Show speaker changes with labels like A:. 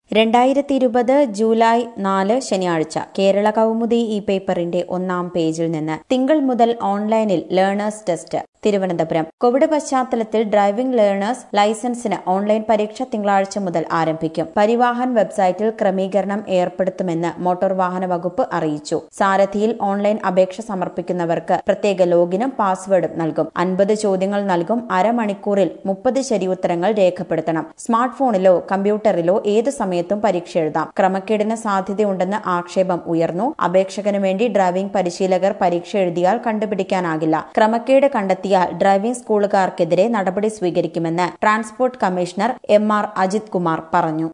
A: രണ്ടായിരത്തി ഇരുപത് ജൂലൈ നാല് ശനിയാഴ്ച കേരള കൗമുദി ഈ പേപ്പറിന്റെ ഒന്നാം പേജിൽ നിന്ന് തിങ്കൾ മുതൽ ഓൺലൈനിൽ ലേണേഴ്സ് ടെസ്റ്റ് തിരുവനന്തപുരം കോവിഡ് പശ്ചാത്തലത്തിൽ ഡ്രൈവിംഗ് ലേണേഴ്സ് ലൈസൻസിന് ഓൺലൈൻ പരീക്ഷ തിങ്കളാഴ്ച മുതൽ ആരംഭിക്കും പരിവാഹൻ വെബ്സൈറ്റിൽ ക്രമീകരണം ഏർപ്പെടുത്തുമെന്ന് മോട്ടോർ വാഹന വകുപ്പ് അറിയിച്ചു സാരഥിയിൽ ഓൺലൈൻ അപേക്ഷ സമർപ്പിക്കുന്നവർക്ക് പ്രത്യേക ലോഗിനും പാസ്വേഡും നൽകും അൻപത് ചോദ്യങ്ങൾ നൽകും അരമണിക്കൂറിൽ മുപ്പത് ശരിയുത്തരങ്ങൾ രേഖപ്പെടുത്തണം സ്മാർട്ട് ഫോണിലോ കമ്പ്യൂട്ടറിലോ ഏത് സമയത്തും പരീക്ഷ എഴുതാം ക്രമക്കേടിന് സാധ്യതയുണ്ടെന്ന് ആക്ഷേപം ഉയർന്നു അപേക്ഷകന് വേണ്ടി ഡ്രൈവിംഗ് പരിശീലകർ പരീക്ഷ എഴുതിയാൽ കണ്ടുപിടിക്കാനാകില്ല ക്രമക്കേട് കണ്ടെത്തിയാൽ ഡ്രൈവിംഗ് സ്കൂളുകാർക്കെതിരെ നടപടി സ്വീകരിക്കുമെന്ന് transport commissioner M R Ajith Kumar പറഞ്ഞു